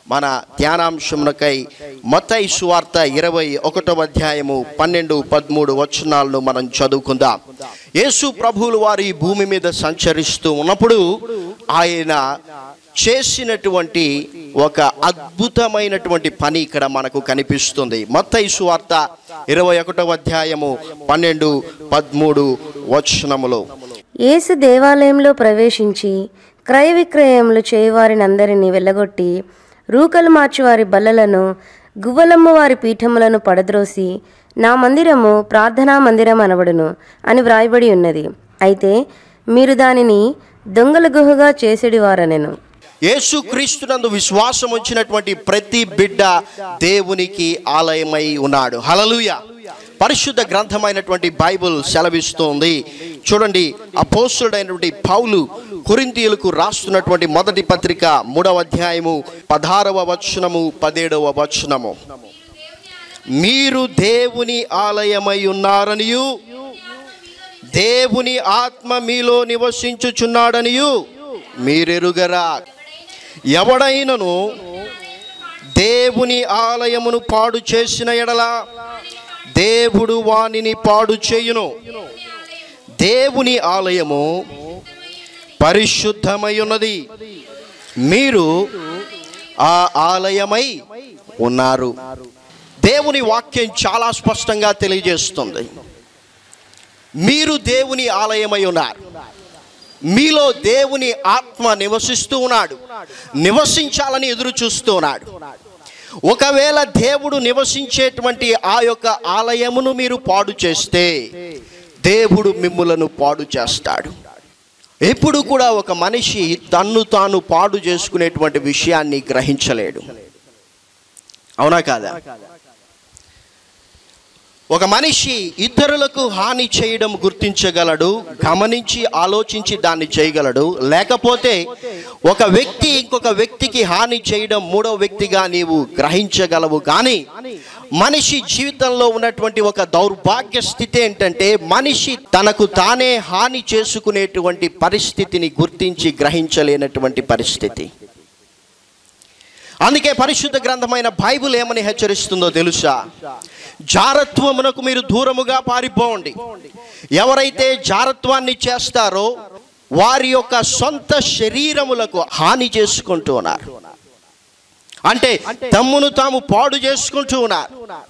మన ధ్యానాంశమునకై మత్తయి సువార్త ఇరవై ఒకటవ అధ్యాయము పన్నెండు పదమూడు వచనాలను మనం చదువుకుందాం యేసు ప్రభువులు వారు ఈ భూమి మీద సంచరిస్తూ ఉన్నప్పుడు ఆయన చేసినటువంటి ఒక అద్భుతమైనటువంటి పని ఇక్కడ మనకు కనిపిస్తుంది మత్తయి సువార్త ఇరవై ఒకటవ అధ్యాయము పన్నెండు పదమూడు వచనములు యేసు దేవాలయంలో ప్రవేశించి క్రయ విక్రయములు చేయవారినందరినీ వెళ్ళగొట్టి రూకలు మార్చువారి బల్లలను గువ్వలమ్మ వారి పీఠములను పడద్రోసి నా మందిరము ప్రార్థనా మందిరం అనబడును అని వ్రాయబడి ఉన్నది అయితే మీరు దానిని దొంగల గుహగా చేసేడివారనెను యేసు క్రీస్తునందు విశ్వాసం వచ్చినటువంటి ప్రతి బిడ్డ దేవునికి ఆలయమై ఉన్నాడు హలలుయ పరిశుద్ధ గ్రంథమైనటువంటి బైబిల్ సెలవిస్తోంది చూడండి అపోస్తుడైనటువంటి పౌలు కొరింథీయులకు రాస్తున్నటువంటి మొదటి పత్రిక మూడవ అధ్యాయము పదహారవ వచనము పదేడవ వచనము మీరు దేవుని ఆలయమై ఉన్నారనియు దేవుని ఆత్మ మీలో నివసించుచున్నాడనియు మీరెరుగరా ఎవడైనను దేవుని ఆలయమును పాడు చేసిన ఎడల దేవుడు వానిని పాడు చేయును దేవుని ఆలయము పరిశుద్ధమై ఉన్నది మీరు ఆ ఆలయమై ఉన్నారు దేవుని వాక్యం చాలా స్పష్టంగా తెలియజేస్తుంది మీరు దేవుని ఆలయమై ఉన్నారు మీలో దేవుని ఆత్మ నివసిస్తూ ఉన్నాడు నివసించాలని ఎదురు చూస్తూ ఉన్నాడు ఒకవేళ దేవుడు నివసించేటువంటి ఆ యొక్క ఆలయమును మీరు పాడు చేస్తే దేవుడు మిమ్ములను పాడు చేస్తాడు ఎప్పుడు కూడా ఒక మనిషి తన్ను తాను పాడు చేసుకునేటువంటి విషయాన్ని గ్రహించలేడు అవునా కాదా ఒక మనిషి ఇతరులకు హాని చేయడం గుర్తించగలడు గమనించి ఆలోచించి దాన్ని చేయగలడు లేకపోతే ఒక వ్యక్తి ఇంకొక వ్యక్తికి హాని చేయడం మూడో వ్యక్తిగా నీవు గ్రహించగలవు కానీ మనిషి జీవితంలో ఉన్నటువంటి ఒక దౌర్భాగ్య స్థితి ఏంటంటే మనిషి తనకు తానే హాని చేసుకునేటువంటి పరిస్థితిని గుర్తించి గ్రహించలేనటువంటి పరిస్థితి అందుకే పరిశుద్ధ గ్రంథమైన బైబిల్ ఏమని హెచ్చరిస్తుందో తెలుసా జారత్వమునకు మీరు దూరముగా పారిపోండి ఎవరైతే జారత్వాన్ని చేస్తారో వారి యొక్క సొంత శరీరములకు హాని చేసుకుంటూ ఉన్నారు అంటే తమ్మును తాము పాడు చేసుకుంటూ ఉన్నారు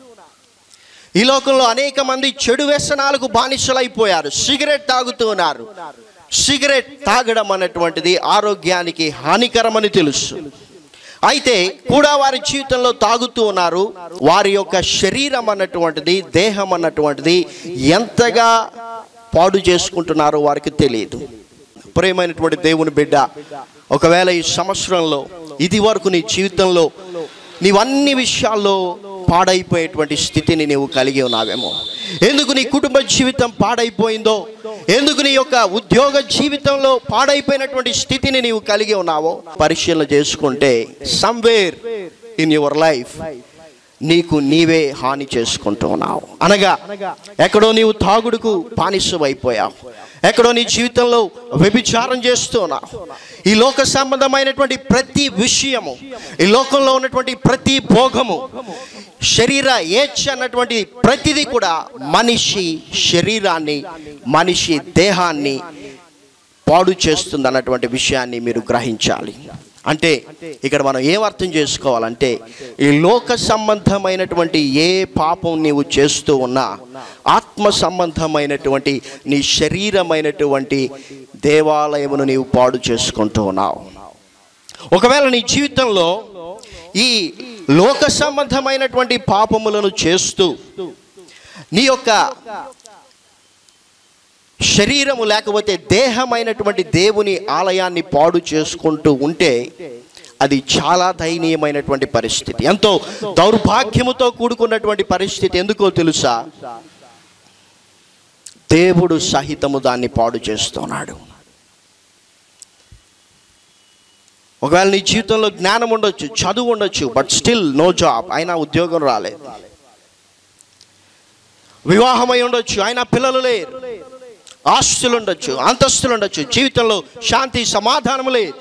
ఈ లోకంలో అనేక మంది చెడు వ్యసనాలకు బానిసలైపోయారు సిగరెట్ తాగుతూ ఉన్నారు సిగరెట్ తాగడం అన్నటువంటిది ఆరోగ్యానికి హానికరమని తెలుసు అయితే కూడా వారి జీవితంలో తాగుతూ ఉన్నారు వారి యొక్క శరీరం అన్నటువంటిది దేహం అన్నటువంటిది ఎంతగా పాడు చేసుకుంటున్నారో వారికి తెలియదు ప్రేమైనటువంటి దేవుని బిడ్డ ఒకవేళ ఈ సంవత్సరంలో ఇది వరకు నీ జీవితంలో నీవన్ని విషయాల్లో పాడైపోయేటువంటి స్థితిని నీవు కలిగి ఉన్నావేమో ఎందుకు నీ కుటుంబ జీవితం పాడైపోయిందో ఎందుకు నీ యొక్క ఉద్యోగ జీవితంలో పాడైపోయినటువంటి స్థితిని నీవు కలిగి ఉన్నావో పరిశీలన చేసుకుంటే సమ్వేర్ ఇన్ యువర్ లైఫ్ నీకు నీవే హాని చేసుకుంటూ ఉన్నావు అనగా ఎక్కడో నీవు తాగుడుకు బానిసమైపోయావు ఎక్కడో నీ జీవితంలో వ్యభిచారం చేస్తున్నావు ఈ లోక సంబంధమైనటువంటి ప్రతి విషయము ఈ లోకంలో ఉన్నటువంటి ప్రతి భోగము శరీర ఏచ్ఛ అన్నటువంటి ప్రతిదీ కూడా మనిషి శరీరాన్ని మనిషి దేహాన్ని పాడు చేస్తుంది అన్నటువంటి విషయాన్ని మీరు గ్రహించాలి అంటే ఇక్కడ మనం ఏం అర్థం చేసుకోవాలంటే ఈ లోక సంబంధమైనటువంటి ఏ పాపం నీవు చేస్తూ ఉన్నా ఆత్మ సంబంధమైనటువంటి నీ శరీరమైనటువంటి దేవాలయమును నీవు పాడు చేసుకుంటూ ఉన్నావు ఒకవేళ నీ జీవితంలో ఈ లోక సంబంధమైనటువంటి పాపములను చేస్తూ నీ యొక్క శరీరము లేకపోతే దేహమైనటువంటి దేవుని ఆలయాన్ని పాడు చేసుకుంటూ ఉంటే అది చాలా దయనీయమైనటువంటి పరిస్థితి ఎంతో దౌర్భాగ్యముతో కూడుకున్నటువంటి పరిస్థితి ఎందుకో తెలుసా దేవుడు సహితము దాన్ని పాడు చేస్తున్నాడు ఒకవేళ నీ జీవితంలో జ్ఞానం ఉండొచ్చు చదువు ఉండొచ్చు బట్ స్టిల్ నో జాబ్ అయినా ఉద్యోగం రాలేదు వివాహమై ఉండొచ్చు అయినా పిల్లలు లేరు ఆస్తులు ఉండొచ్చు అంతస్తులు ఉండొచ్చు జీవితంలో శాంతి సమాధానం లేదు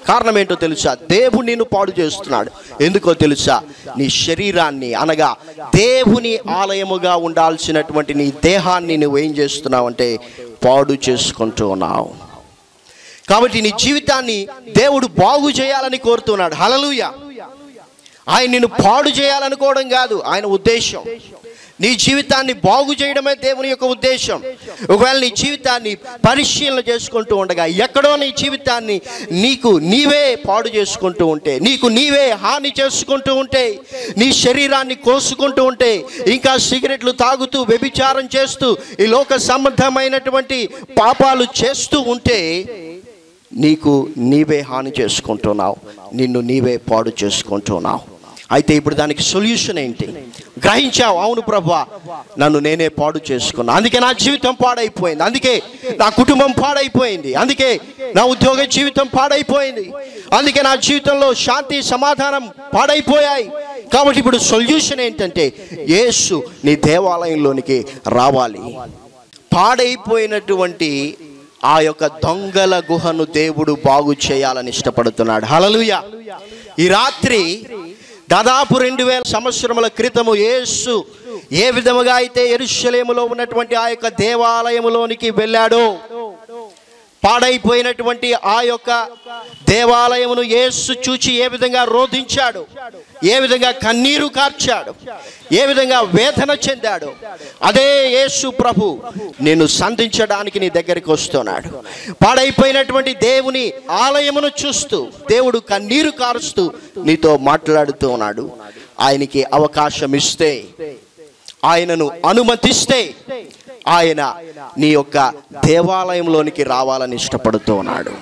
కారణం ఏంటో తెలుసా దేవుడు నిన్ను పాడు చేస్తున్నాడు ఎందుకో తెలుసా నీ శరీరాన్ని అనగా దేవుని ఆలయముగా ఉండాల్సినటువంటి నీ దేహాన్ని నువ్వు ఏం చేస్తున్నావు అంటే పాడు చేసుకుంటూ ఉన్నావు కాబట్టి నీ జీవితాన్ని దేవుడు బాగు చేయాలని కోరుతున్నాడు హలలుయ ఆయన నిన్ను పాడు చేయాలనుకోవడం కాదు ఆయన ఉద్దేశం నీ జీవితాన్ని బాగు చేయడమే దేవుని యొక్క ఉద్దేశం ఒకవేళ నీ జీవితాన్ని పరిశీలన చేసుకుంటూ ఉండగా ఎక్కడో నీ జీవితాన్ని నీకు నీవే పాడు చేసుకుంటూ ఉంటే నీకు నీవే హాని చేసుకుంటూ ఉంటే నీ శరీరాన్ని కోసుకుంటూ ఉంటే ఇంకా సిగరెట్లు తాగుతూ వ్యభిచారం చేస్తూ ఈ లోక సంబంధమైనటువంటి పాపాలు చేస్తూ ఉంటే నీకు నీవే హాని చేసుకుంటున్నావు నిన్ను నీవే పాడు చేసుకుంటున్నావు అయితే ఇప్పుడు దానికి సొల్యూషన్ ఏంటి గ్రహించావు అవును ప్రభా నన్ను నేనే పాడు చేసుకున్నా అందుకే నా జీవితం పాడైపోయింది అందుకే నా కుటుంబం పాడైపోయింది అందుకే నా ఉద్యోగ జీవితం పాడైపోయింది అందుకే నా జీవితంలో శాంతి సమాధానం పాడైపోయాయి కాబట్టి ఇప్పుడు సొల్యూషన్ ఏంటంటే యేసు నీ దేవాలయంలోనికి రావాలి పాడైపోయినటువంటి ఆ యొక్క దొంగల గుహను దేవుడు బాగు చేయాలని ఇష్టపడుతున్నాడు హలలుయ ఈ రాత్రి దాదాపు రెండు వేల సంవత్సరముల క్రితము యేసు ఏ విధముగా అయితే ఎరుషలేములో ఉన్నటువంటి ఆ యొక్క దేవాలయములోనికి వెళ్ళాడో పాడైపోయినటువంటి ఆ యొక్క దేవాలయమును యేసు చూచి ఏ విధంగా రోధించాడు ఏ విధంగా కన్నీరు కార్చాడు ఏ విధంగా వేదన చెందాడు అదే యేసు ప్రభు నిన్ను సంధించడానికి నీ దగ్గరికి వస్తున్నాడు పాడైపోయినటువంటి దేవుని ఆలయమును చూస్తూ దేవుడు కన్నీరు కారుస్తూ నీతో మాట్లాడుతూ ఉన్నాడు ఆయనకి అవకాశం ఇస్తే ఆయనను అనుమతిస్తే ఆయన నీ యొక్క దేవాలయంలోనికి రావాలని ఇష్టపడుతూ ఉన్నాడు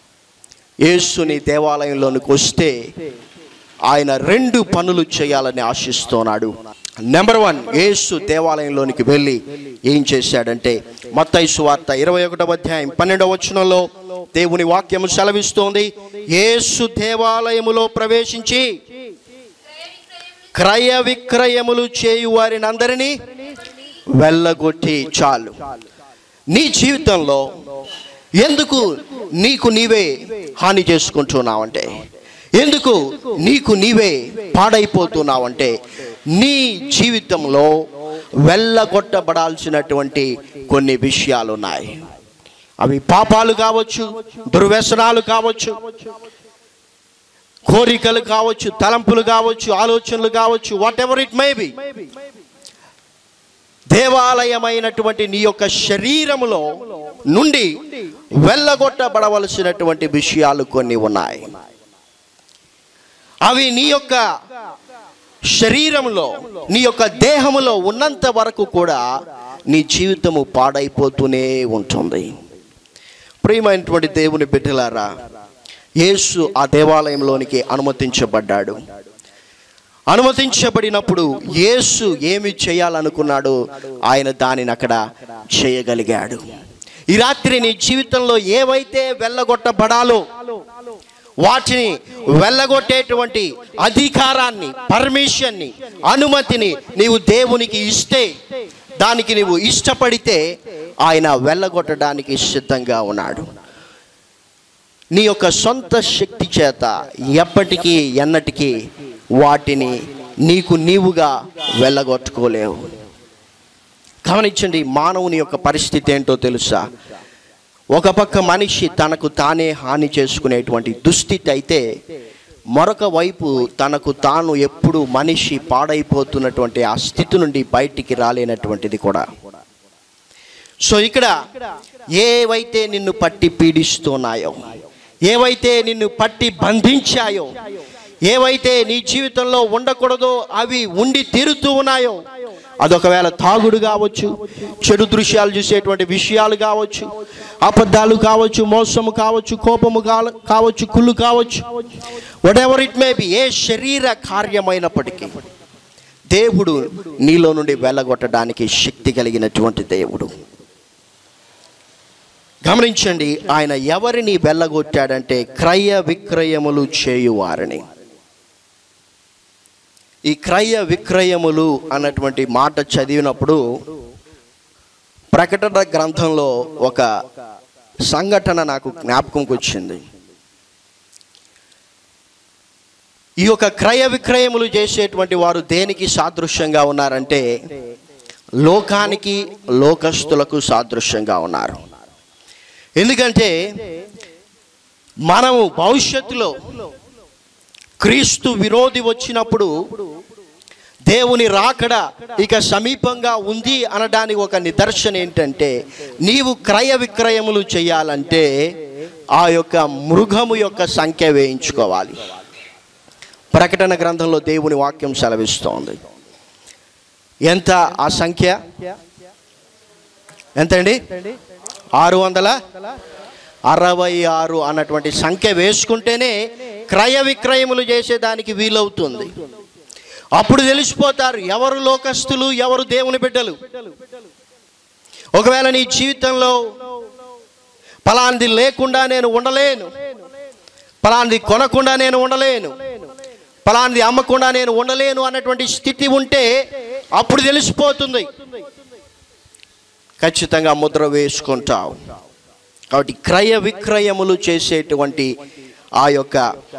యేసు నీ దేవాలయంలోనికి వస్తే ఆయన రెండు పనులు చేయాలని ఆశిస్తున్నాడు నెంబర్ వన్ యేసు దేవాలయంలోనికి వెళ్ళి ఏం చేశాడంటే మత్తయి సువార్త ఇరవై ఒకటవ అధ్యాయం పన్నెండవ వచనంలో దేవుని వాక్యము సెలవిస్తోంది యేసు దేవాలయములో ప్రవేశించి క్రయ విక్రయములు చేయు వారిని అందరినీ వెళ్ళగొట్టి చాలు నీ జీవితంలో ఎందుకు నీకు నీవే హాని చేసుకుంటున్నావంటే ఎందుకు నీకు నీవే పాడైపోతున్నావంటే నీ జీవితంలో వెళ్ళగొట్టబడాల్సినటువంటి కొన్ని విషయాలు ఉన్నాయి అవి పాపాలు కావచ్చు దుర్వ్యసనాలు కావచ్చు కోరికలు కావచ్చు తలంపులు కావచ్చు ఆలోచనలు కావచ్చు whatever it may be దేవాలయమైనటువంటి నీ యొక్క శరీరములో నుండి వెళ్ళగొట్టబడవలసినటువంటి విషయాలు కొన్ని ఉన్నాయి అవి నీ యొక్క శరీరంలో నీ యొక్క దేహములో ఉన్నంత వరకు కూడా నీ జీవితము పాడైపోతూనే ఉంటుంది ప్రియమైనటువంటి దేవుని బిడ్డలారా యేసు ఆ దేవాలయంలోనికి అనుమతించబడ్డాడు అనుమతించబడినప్పుడు యేసు ఏమి చేయాలనుకున్నాడో ఆయన దానిని అక్కడ చేయగలిగాడు ఈ రాత్రి నీ జీవితంలో ఏవైతే వెళ్ళగొట్టబడాలో వాటిని వెళ్ళగొట్టేటువంటి అధికారాన్ని పర్మిషన్ని అనుమతిని నీవు దేవునికి ఇస్తే దానికి నీవు ఇష్టపడితే ఆయన వెళ్ళగొట్టడానికి సిద్ధంగా ఉన్నాడు నీ యొక్క సొంత శక్తి చేత ఎప్పటికీ ఎన్నటికీ వాటిని నీకు నీవుగా వెళ్ళగొట్టుకోలేవు గమనించండి మానవుని యొక్క పరిస్థితి ఏంటో తెలుసా ఒక పక్క మనిషి తనకు తానే హాని చేసుకునేటువంటి దుస్థితి అయితే మరొక వైపు తనకు తాను ఎప్పుడు మనిషి పాడైపోతున్నటువంటి ఆ స్థితి నుండి బయటికి రాలేనటువంటిది కూడా సో ఇక్కడ ఏవైతే నిన్ను పట్టి పీడిస్తున్నాయో ఏవైతే నిన్ను పట్టి బంధించాయో ఏవైతే నీ జీవితంలో ఉండకూడదో అవి ఉండి తీరుతూ ఉన్నాయో అదొకవేళ తాగుడు కావచ్చు చెడు దృశ్యాలు చూసేటువంటి విషయాలు కావచ్చు అబద్ధాలు కావచ్చు మోసము కావచ్చు కోపము కాల- కావచ్చు కుళ్ళు కావచ్చు whatever it may be ఏ శరీర కార్యమైనప్పటికీ దేవుడు నీలో నుండి వెళ్ళగొట్టడానికి శక్తి కలిగినటువంటి దేవుడు గమనించండి ఆయన ఎవరిని వెళ్ళగొట్టాడంటే క్రయ విక్రయములు చేయువారని ఈ క్రయ విక్రయములు అన్నటువంటి మాట చదివినప్పుడు ప్రకటన గ్రంథంలో ఒక సంఘటన నాకు జ్ఞాపకంకి వచ్చింది ఈ యొక్క క్రయ విక్రయములు చేసేటువంటి వారు దేనికి సాదృశ్యంగా ఉన్నారంటే లోకానికి లోకస్తులకు సాదృశ్యంగా ఉన్నారు ఎందుకంటే మనము భవిష్యత్తులో క్రీస్తు విరోధి వచ్చినప్పుడు దేవుని రాకడ ఇక సమీపంగా ఉంది అనడానికి ఒక నిదర్శన ఏంటంటే నీవు క్రయ విక్రయములు చేయాలంటే ఆ యొక్క మృగము యొక్క సంఖ్య వేయించుకోవాలి ప్రకటన గ్రంథంలో దేవుని వాక్యం సెలవిస్తోంది ఎంత ఆ సంఖ్య ఎంతండి ఆరు వందల అరవై ఆరు అన్నటువంటి సంఖ్య వేసుకుంటేనే క్రయ విక్రయములు చేసేదానికి వీలవుతుంది అప్పుడు తెలిసిపోతారు ఎవరు లోకస్తులు ఎవరు దేవుని బిడ్డలు ఒకవేళ నీ జీవితంలో ఫలాంది లేకుండా నేను ఉండలేను ఫలాంది కొనకుండా నేను ఉండలేను ఫలాంది అమ్మకుండా నేను ఉండలేను అన్నటువంటి స్థితి ఉంటే అప్పుడు తెలిసిపోతుంది ఖచ్చితంగా ముద్ర వేసుకుంటావు కాబట్టి క్రయ విక్రయములు చేసేటువంటి ఆ యొక్క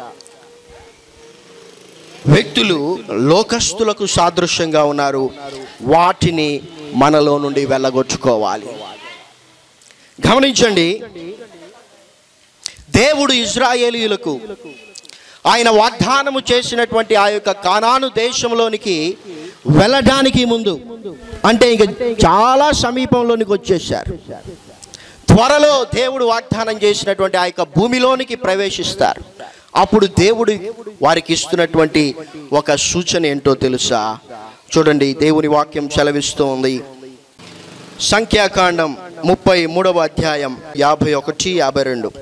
వ్యక్తులు లోకస్తులకు సాదృశ్యంగా ఉన్నారు వాటిని మనలో నుండి వెళ్ళగొట్టుకోవాలి గమనించండి దేవుడు ఇజ్రాయేలీయులకు ఆయన వాగ్దానము చేసినటువంటి ఆ యొక్క కానాను దేశంలోనికి వెళ్ళడానికి ముందు అంటే ఇంక చాలా సమీపంలోనికి వచ్చేసారు త్వరలో దేవుడు వాగ్దానం చేసినటువంటి ఆ యొక్క భూమిలోనికి ప్రవేశిస్తారు అప్పుడు దేవుడు వారికి ఇస్తున్నటువంటి ఒక సూచన ఏంటో తెలుసా చూడండి దేవుని వాక్యం సెలవిస్తోంది సంఖ్యాకాండం ముప్పై మూడవ అధ్యాయం యాభై ఒకటి యాభై రెండు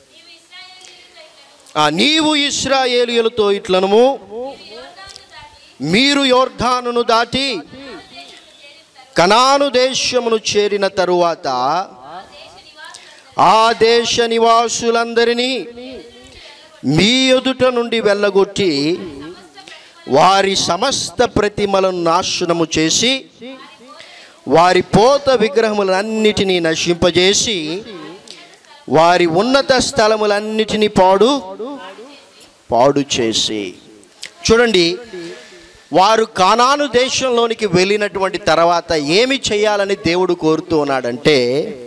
ఆ, నీవు ఇస్రాయేలీయులతో ఇట్లనము మీరు యోర్ధానును దాటి కనాను దేశమును చేరిన తరువాత ఆ దేశ నివాసులందరినీ మీ ఎదుట నుండి వెళ్ళగొట్టి వారి సమస్త ప్రతిమలను నాశనము చేసి వారి పోత విగ్రహములన్నిటినీ నశింపజేసి వారి ఉన్నత స్థలములన్నిటినీ పాడు పాడు చేసి చూడండి వారు కానాను దేశంలోనికి వెళ్ళినటువంటి తర్వాత ఏమి చేయాలని దేవుడు కోరుతూ ఉన్నాడంటే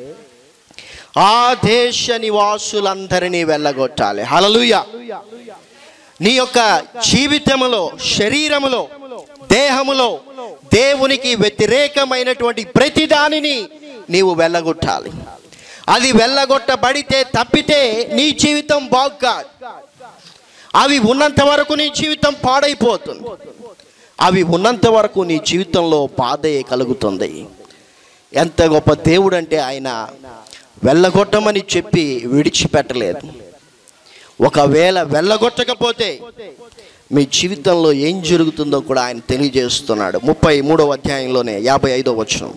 ఆ దేశ నివాసులందరినీ వెళ్ళగొట్టాలి హలలుయ నీ యొక్క జీవితములో శరీరములో దేహములో దేవునికి వ్యతిరేకమైనటువంటి ప్రతి దానిని నీవు వెళ్ళగొట్టాలి అది వెళ్ళగొట్టబడితే తప్పితే నీ జీవితం బాగుకాదు అవి ఉన్నంత వరకు నీ జీవితం పాడైపోతుంది అవి ఉన్నంత వరకు నీ జీవితంలో బాధే కలుగుతుంది ఎంత గొప్ప దేవుడు అంటే ఆయన వెళ్ళగొట్టమని చెప్పి విడిచిపెట్టలేదు ఒకవేళ వెళ్ళగొట్టకపోతే మీ జీవితంలో ఏం జరుగుతుందో కూడా ఆయన తెలియజేస్తున్నాడు ముప్పై మూడవ అధ్యాయంలోనే యాభై ఐదో వచనం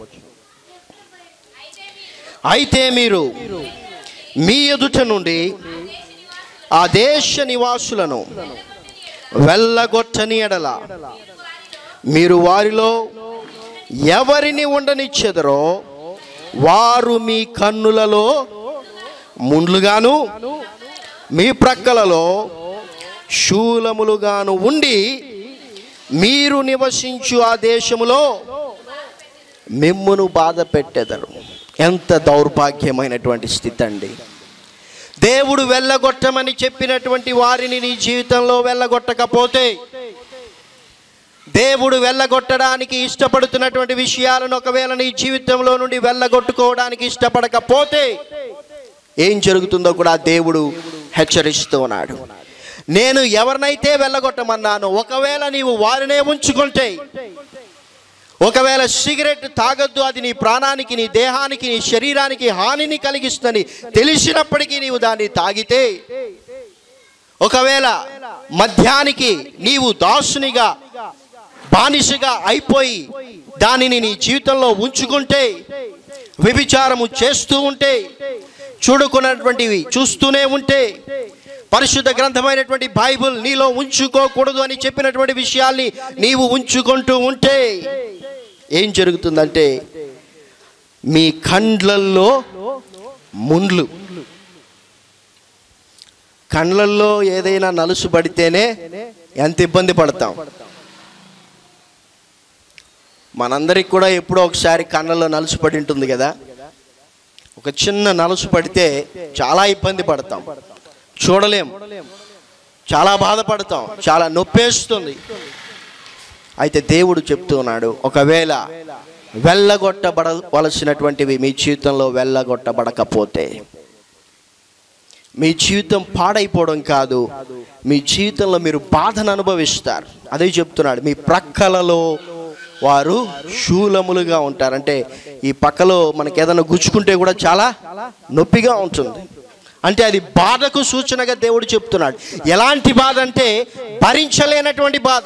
అయితే మీరు మీ ఎదుట నుండి ఆ దేశ నివాసులను వెళ్ళగొట్టని ఎడల మీరు వారిలో ఎవరిని ఉండనిచ్చెదరో వారు మీ కన్నులలో ముండ్లుగాను మీ ప్రక్కలలో శూలములుగాను ఉండి మీరు నివసించు ఆ దేశములో మిమ్మును బాధ పెట్టెదరు ఎంత దౌర్భాగ్యమైనటువంటి స్థితి అండి దేవుడు వెళ్ళగొట్టమని చెప్పినటువంటి వారిని నీ జీవితంలో వెళ్ళగొట్టకపోతే దేవుడు వెళ్ళగొట్టడానికి ఇష్టపడుతున్నటువంటి విషయాలను ఒకవేళ నీ జీవితంలో నుండి వెళ్ళగొట్టుకోవడానికి ఇష్టపడకపోతే ఏం జరుగుతుందో కూడా దేవుడు హెచ్చరిస్తూ ఉన్నాడు నేను ఎవరినైతే వెళ్ళగొట్టమన్నానో ఒకవేళ నీవు వారినే ఉంచుకుంటే ఒకవేళ సిగరెట్ తాగొద్దు అది నీ ప్రాణానికి నీ దేహానికి నీ శరీరానికి హానిని కలిగిస్తుందని తెలిసినప్పటికీ నీవు దాన్ని తాగితే ఒకవేళ మద్యానికి నీవు దాసునిగా బానిసగా అయిపోయి దానిని నీ జీవితంలో ఉంచుకుంటే వ్యభిచారము చేస్తూ ఉంటే చూడుకున్నటువంటివి చూస్తూనే ఉంటే పరిశుద్ధ గ్రంథమైనటువంటి బైబిల్ నీలో ఉంచుకోకూడదు అని చెప్పినటువంటి విషయాల్ని నీవు ఉంచుకుంటూ ఉంటే ఏం జరుగుతుందంటే మీ కండ్లల్లో ముండ్లు కండ్లల్లో ఏదైనా నలుసు పడితేనే ఎంత ఇబ్బంది పడతాం మనందరికి కూడా ఎప్పుడో ఒకసారి కళ్ళలో నలుసు పడి ఉంటుంది కదా ఒక చిన్న నలుసు పడితే చాలా ఇబ్బంది పడతాం చూడలేం చాలా బాధపడతాం చాలా నొప్పేస్తుంది అయితే దేవుడు చెప్తున్నాడు ఒకవేళ వెళ్ళగొట్టబడవలసినటువంటివి మీ జీవితంలో వెళ్ళగొట్టబడకపోతే మీ జీవితం పాడైపోవడం కాదు మీ జీవితంలో మీరు బాధను అనుభవిస్తారు అదే చెప్తున్నాడు మీ ప్రక్కలలో వారు శూలములుగా ఉంటారు అంటే ఈ పక్కలో మనకి ఏదైనా గుచ్చుకుంటే కూడా చాలా నొప్పిగా ఉంటుంది అంటే అది బాధకు సూచనగా దేవుడు చెప్తున్నాడు ఎలాంటి బాధ అంటే భరించలేనటువంటి బాధ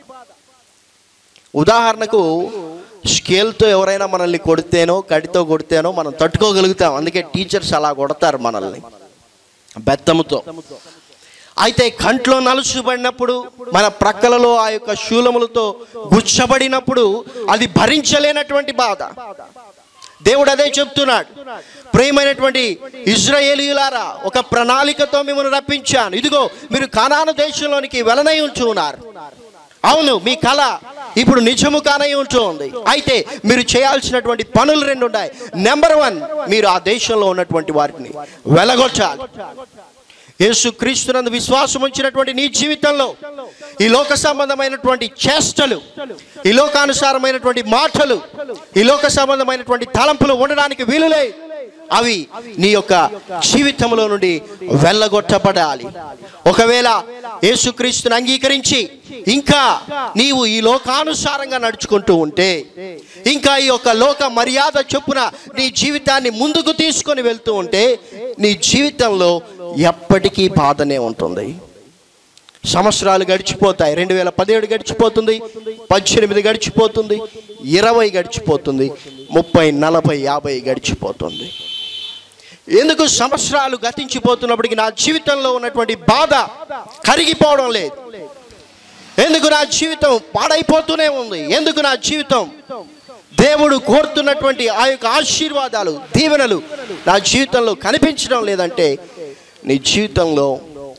ఉదాహరణకు స్కేల్తో ఎవరైనా మనల్ని కొడితేనో కడితో కొడితేనో మనం తట్టుకోగలుగుతాం అందుకే టీచర్స్ అలా కొడతారు మనల్ని బెత్తముతో అయితే కంట్లో నలుసుబడినప్పుడు మన ప్రక్కలలో ఆ యొక్క శూలములతో గుచ్చబడినప్పుడు అది భరించలేనటువంటి బాధ దేవుడు అదే చెప్తున్నాడు ప్రియమైనటువంటి ఇజ్రాయేలీయులారా ఒక ప్రణాళికతో మిమ్మల్ని రప్పించాను ఇదిగో మీరు కానాను దేశంలోనికి వెలనై ఉంటూ ఉన్నారు అవును మీ కళ ఇప్పుడు నిజము కానై ఉంటుంది అయితే మీరు చేయాల్సినటువంటి పనులు రెండు ఉన్నాయి నెంబర్ వన్ మీరు ఆ దేశంలో ఉన్నటువంటి వారిని వెలగొట్టాలి యేసు క్రీస్తునందు విశ్వాసం ఉంచినటువంటి నీ జీవితంలో ఈ లోక సంబంధమైనటువంటి చేష్టలు ఈ లోకానుసారమైనటువంటి మాటలు ఈ లోక సంబంధమైనటువంటి తలంపులు ఉండడానికి వీలులే అవి నీ యొక్క జీవితంలో నుండి వెళ్ళగొట్టబడాలి ఒకవేళ యేసుక్రీస్తుని అంగీకరించి ఇంకా నీవు ఈ లోకానుసారంగా నడుచుకుంటూ ఉంటే ఇంకా ఈ యొక్క లోక మర్యాద చొప్పున నీ జీవితాన్ని ముందుకు తీసుకొని వెళ్తూ ఉంటే నీ జీవితంలో ఎప్పటికీ బాధనే ఉంటుంది సంవత్సరాలు గడిచిపోతాయి రెండు వేల పదిహేడు గడిచిపోతుంది పద్దెనిమిది గడిచిపోతుంది ఇరవై గడిచిపోతుంది ముప్పై నలభై యాభై గడిచిపోతుంది ఎందుకు సంవత్సరాలు గతించిపోతున్నప్పటికీ నా జీవితంలో ఉన్నటువంటి బాధ కరిగిపోవడం లేదు ఎందుకు నా జీవితం పాడైపోతూనే ఉంది ఎందుకు నా జీవితం దేవుడు కోరుతున్నటువంటి ఆ యొక్క ఆశీర్వాదాలు దీవెనలు నా జీవితంలో కనిపించడం లేదంటే నీ జీవితంలో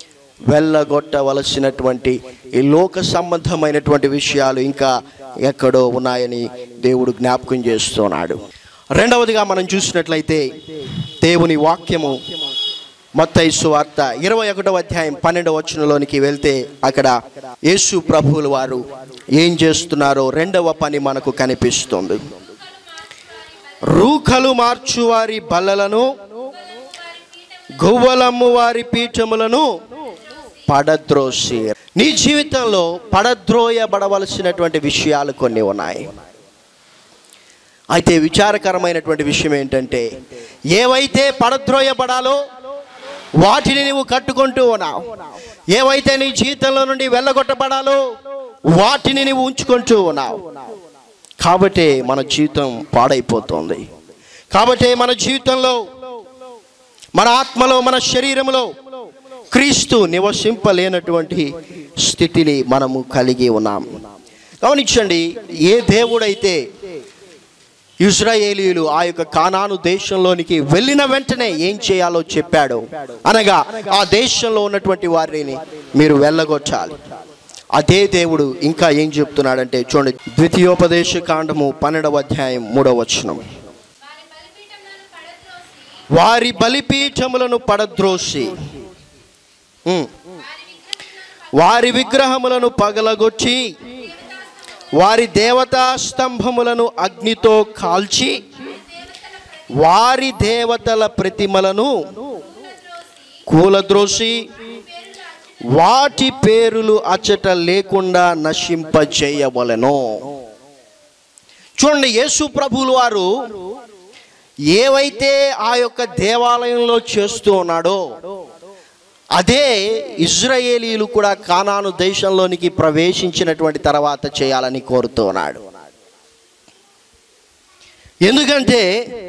వెళ్ళగొట్టవలసినటువంటి ఈ లోక సంబంధమైనటువంటి విషయాలు ఇంకా ఎక్కడో ఉన్నాయని దేవుడు జ్ఞాపకం చేస్తున్నాడు రెండవదిగా మనం చూసినట్లయితే దేవుని వాక్యము మత్తైసు వార్త ఇరవై ఒకటవ అధ్యాయం పన్నెండవ వచనంలోనికి వెళ్తే అక్కడ యేసు ప్రభువుల వారు ఏం చేస్తున్నారో రెండవ పని మనకు కనిపిస్తుంది రూకలు మార్చువారి బల్లలను గువ్వలమ్ము వారి పీఠములను పడద్రోసి నీ జీవితంలో పడద్రోయబడవలసినటువంటి విషయాలు కొన్ని ఉన్నాయి అయితే విచారకరమైనటువంటి విషయం ఏంటంటే ఏవైతే పడద్రోయబడాలో వాటిని నీవు కట్టుకుంటూ ఉన్నావు ఏవైతే నీ జీవితంలో నుండి వెళ్ళగొట్టబడాలో వాటిని నీవు ఉంచుకుంటూ ఉన్నావు కాబట్టి మన జీవితం పాడైపోతుంది కాబట్టి మన జీవితంలో మన ఆత్మలో మన శరీరంలో క్రీస్తు నివసింపలేనటువంటి స్థితిని మనము కలిగి ఉన్నాం గమనించండి ఏ దేవుడైతే ఇజ్రాయేలీయులు ఆ యొక్క కానాను దేశంలోనికి వెళ్ళిన వెంటనే ఏం చేయాలో చెప్పాడు అనగా ఆ దేశంలో ఉన్నటువంటి వారిని మీరు వెళ్ళగొట్టాలి అదే దేవుడు ఇంకా ఏం చెప్తున్నాడంటే చూడండి ద్వితీయోపదేశ కాండము పన్నెండవ అధ్యాయం మూడవ వచనం వారి బలిపీఠములను పడద్రోసి ఉమ్. వారి విగ్రహములను పగలగొట్టి వారి దేవతా స్తంభములను అగ్నితో కాల్చి వారి దేవతల ప్రతిమలను కూలద్రోసి వాటి పేరులు అచ్చట లేకుండా నశింపజేయవలెను చూడండి యేసు ప్రభువులు వారు ఏవైతే ఆ యొక్క దేవాలయంలో చేస్తూ ఉన్నాడో అదే ఇజ్రాయేలీలు కూడా కానాను దేశంలోనికి ప్రవేశించినటువంటి తర్వాత చేయాలని కోరుతూ ఉన్నాడు ఎందుకంటే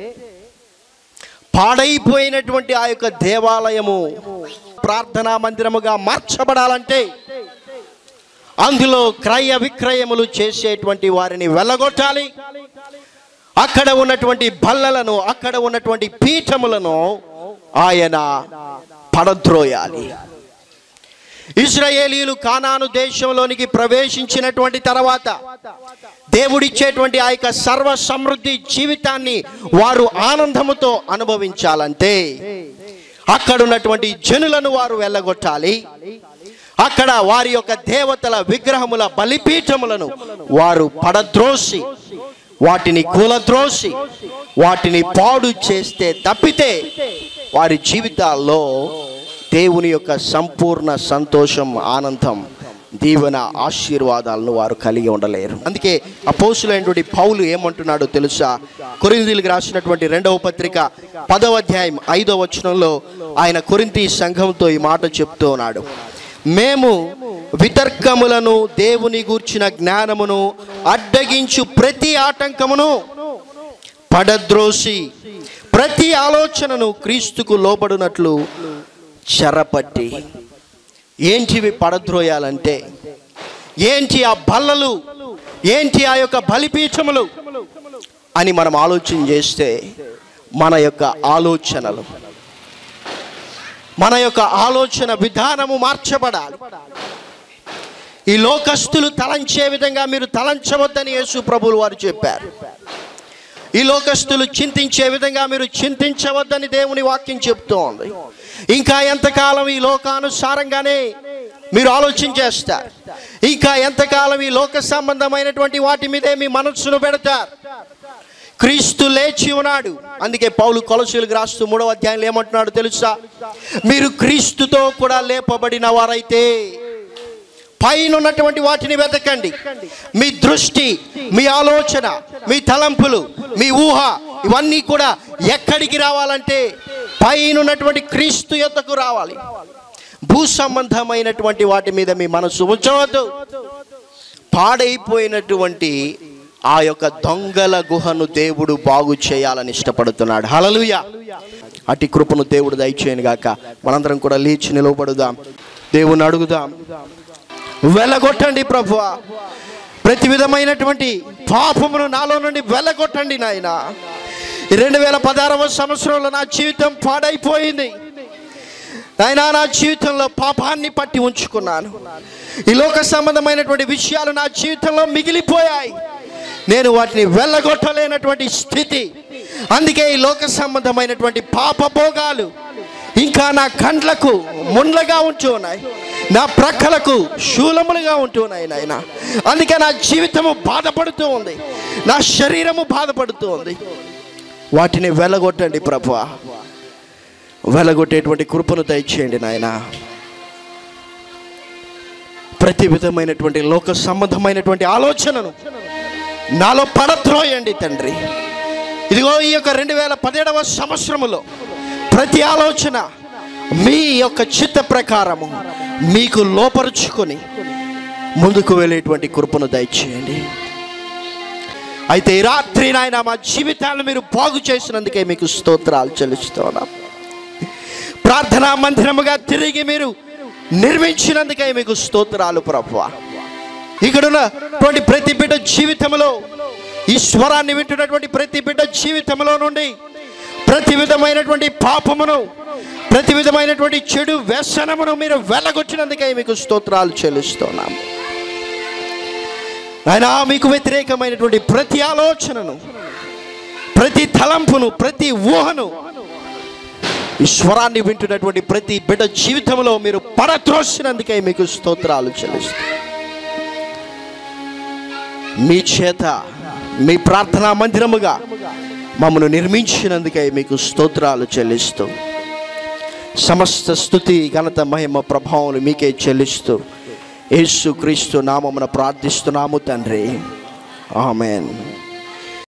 పాడైపోయినటువంటి ఆ యొక్క దేవాలయము ప్రార్థనా మందిరముగా మార్చబడాలంటే అందులో క్రయ విక్రయములు చేసేటువంటి వారిని వెళ్ళగొట్టాలి అక్కడ ఉన్నటువంటి బల్లలను అక్కడ ఉన్నటువంటి పీఠములను ఆయన పడద్రోయాలి ఇజ్రాయేలీలు కానాను దేశంలోనికి ప్రవేశించినటువంటి తర్వాత దేవుడిచ్చేటువంటి ఆ యొక్క సర్వ సమృద్ధి జీవితాన్ని వారు ఆనందముతో అనుభవించాలంటే అక్కడ ఉన్నటువంటి జనులను వారు వెళ్ళగొట్టాలి అక్కడ వారి యొక్క దేవతల విగ్రహముల బలిపీఠములను వారు పడద్రోసి వాటిని కూలద్రోసి వాటిని పాడు చేస్తే తప్పితే వారి జీవితాల్లో దేవుని యొక్క సంపూర్ణ సంతోషం ఆనందం దీవెన ఆశీర్వాదాలను వారు కలిగి ఉండలేరు అందుకే అపోసులైనటువంటి పౌలు ఏమంటున్నాడో తెలుసా కొరిందీలకు రాసినటువంటి రెండవ పత్రిక పదవ అధ్యాయం ఐదవ వచనంలో ఆయన కొరింతి సంఘంతో ఈ మాట చెప్తూ ఉన్నాడు మేము వితర్కములను దేవుని గూర్చిన జ్ఞానమును అడ్డగించు ప్రతి ఆటంకమును పడద్రోసి ప్రతి ఆలోచనను క్రీస్తుకు లోబడినట్లు చెరపట్టి ఏంటివి పడద్రోయాలంటే ఏంటి ఆ బల్లలు ఏంటి ఆ యొక్క బలిపీఠములు అని మనం ఆలోచన చేస్తే మన యొక్క ఆలోచనలు మన యొక్క ఆలోచన విధానము మార్చబడాలి ఈ లోకస్తులు తలంచే విధంగా మీరు తలంచవద్దని యేసు ప్రభులు వారు చెప్పారు ఈ లోకస్తులు చింతించే విధంగా మీరు చింతించవద్దని దేవుని వాక్యం చెప్తోంది ఇంకా ఎంతకాలం ఈ లోకానుసారంగానే మీరు ఆలోచన చేస్తారు ఇంకా ఎంతకాలం ఈ లోక సంబంధమైనటువంటి వాటి మీదే మీ మనస్సును పెడతారు క్రీస్తు లేచి ఉన్నాడు అందుకే పౌలు కొలసీలకు రాస్తూ మూడవ అధ్యాయంలో ఏమంటున్నాడు తెలుసా మీరు క్రీస్తుతో కూడా లేపబడిన వారైతే పైన ఉన్నటువంటి వాటిని వెతకండి మీ దృష్టి మీ ఆలోచన మీ తలంపులు మీ ఊహ ఇవన్నీ కూడా ఎక్కడికి రావాలంటే పైన ఉన్నటువంటి క్రీస్తు యొద్దకు రావాలి భూ సంబంధమైనటువంటి వాటి మీద మీ మనసు ఉంచవద్దు పాడైపోయినటువంటి ఆ యొక్క దొంగల గుహను దేవుడు బాగు చేయాలని ఇష్టపడుతున్నాడు హలలుయ అటు కృపను దేవుడు దయచేయను గాక మనందరం కూడా లేచి నిలవబడుదాం దేవుని అడుగుదాం వెళ్ళగొట్టండి ప్రభు ప్రతి విధమైనటువంటి పాపమును నాలో నుండి వెళ్ళగొట్టండి నాయన రెండు వేల పదహారవ సంవత్సరంలో నా జీవితం పాడైపోయింది నాయనా నా జీవితంలో పాపాన్ని పట్టి ఉంచుకున్నాను ఈ లోక సంబంధమైనటువంటి విషయాలు నా జీవితంలో మిగిలిపోయాయి నేను వాటిని వెళ్ళగొట్టలేనటువంటి స్థితి అందుకే ఈ లోక సంబంధమైనటువంటి పాప భోగాలు ఇంకా నా కండ్లకు ముండ్లగా ఉంటూ ఉన్నాయి నా ప్రక్కలకు శూలములుగా ఉంటూ ఉన్నాయి నాయన అందుకే నా జీవితము బాధపడుతూ ఉంది నా శరీరము బాధపడుతూ ఉంది వాటిని వెళ్ళగొట్టండి ప్రభువా వెలగొట్టేటువంటి కృపను దయచేయండి నాయన ప్రతి విధమైనటువంటి లోక సంబంధమైనటువంటి ఆలోచనను నాలో పడద్రోయండి తండ్రి ఇదిగో ఈ యొక్క రెండు వేల పదిహేడవ సంవత్సరములో ప్రతి ఆలోచన మీ యొక్క చిత్త ప్రకారము మీకు లోపరుచుకొని ముందుకు వెళ్ళేటువంటి కృపను దయచేయండి అయితే ఈ రాత్రి నాయన మా జీవితాలను మీరు బాగు చేసినందుకే మీకు స్తోత్రాలు చెల్లిస్తున్నాం ప్రార్థనా మందిరముగా తిరిగి మీరు నిర్మించినందుకే మీకు స్తోత్రాలు ప్రభు ఇక్కడున్నటువంటి ప్రతి బిడ్డ జీవితంలో ఈ స్వరాన్ని వింటున్నటువంటి ప్రతి బిడ్డ జీవితంలో నుండి ప్రతి విధమైనటువంటి పాపమును ప్రతి విధమైనటువంటి చెడు వ్యసనమును మీరు వెళ్ళగొచ్చినందుకే మీకు స్తోత్రాలు చెల్లిస్తున్నాం ఆయన మీకు వ్యతిరేకమైనటువంటి ప్రతి ఆలోచనను ప్రతి తలంపును ప్రతి ఊహను ఈ స్వరాన్ని వింటున్నటువంటి ప్రతి బిడ్డ జీవితంలో మీరు పడత్రోసినందుకే మీకు స్తోత్రాలు చెల్లిస్తాం మీ చేత మీ ప్రార్థనా మందిరముగా మమ్మను నిర్మించినందుకే మీకు స్తోత్రాలు చెల్లిస్తూ సమస్త స్థుతి ఘనత మహిమ ప్రభావం మీకే చెల్లిస్తూ యేసు క్రీస్తు నామమున ప్రార్థిస్తున్నాము తండ్రి ఆమెన్